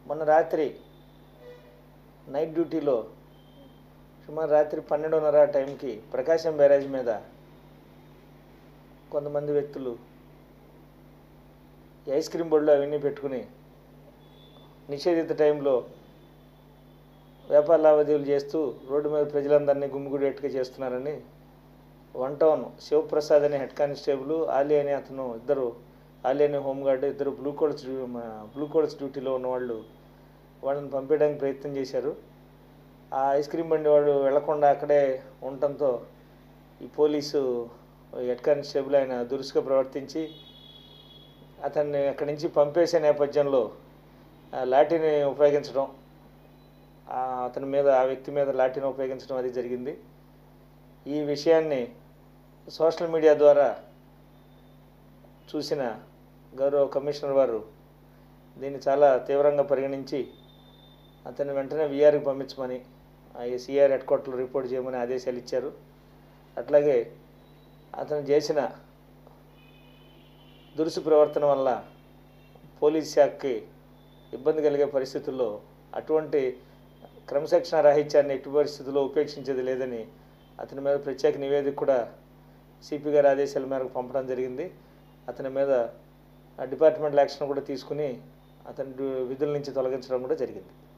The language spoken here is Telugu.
మొన్న రాత్రి నైట్ డ్యూటీలో సుమారు రాత్రి పన్నెండున్నర టైంకి ప్రకాశం బ్యారేజ్ మీద కొంతమంది వ్యక్తులు ఈ ఐస్ క్రీమ్ బోర్డులు అవన్నీ పెట్టుకుని నిషేధిత టైంలో వ్యాపార లావాదేవీలు చేస్తూ రోడ్డు మీద ప్రజలందరినీ గుమ్మిగుడేట్టుగా చేస్తున్నారని వన్ టౌన్ శివప్రసాద్ అనే హెడ్ కానిస్టేబుల్ ఆలీ అనే అతను ఇద్దరు ఆలీ అనే హోంగార్డ్ ఇద్దరు బ్లూ కోడ్స్ బ్లూ కోడ్స్ డ్యూటీలో ఉన్నవాళ్ళు వాళ్ళని పంపించడానికి ప్రయత్నం చేశారు ఆ ఐస్ క్రీమ్ బండి వాడు వెళ్లకుండా అక్కడే ఉండటంతో ఈ పోలీసు హెడ్ కానిస్టేబుల్ ఆయన దురుసుగా ప్రవర్తించి అతన్ని అక్కడి నుంచి పంపేసే నేపథ్యంలో ఆ లాఠీని ఉపయోగించడం ఆ అతని మీద ఆ వ్యక్తి మీద లాఠీని ఉపయోగించడం అది జరిగింది ఈ విషయాన్ని సోషల్ మీడియా ద్వారా చూసిన గౌరవ కమిషనర్ వారు దీన్ని చాలా తీవ్రంగా పరిగణించి అతన్ని వెంటనే విఆర్కి పంపించమని సిఆర్ హెడ్ క్వార్టర్లో రిపోర్ట్ చేయమని ఆదేశాలు ఇచ్చారు అట్లాగే అతను చేసిన దురుసు ప్రవర్తన వల్ల పోలీస్ శాఖకి ఇబ్బంది కలిగే పరిస్థితుల్లో అటువంటి క్రమశిక్షణ రాహిత్యాన్ని ఎట్టి పరిస్థితుల్లో ఉపేక్షించేది లేదని అతని మీద ప్రత్యేక నివేదిక కూడా సిపి గారి ఆదేశాల మేరకు పంపడం జరిగింది అతని మీద డిపార్ట్మెంటల్ యాక్షన్ కూడా తీసుకుని అతని డ్యూ- విధుల నుంచి తొలగించడం కూడా జరిగింది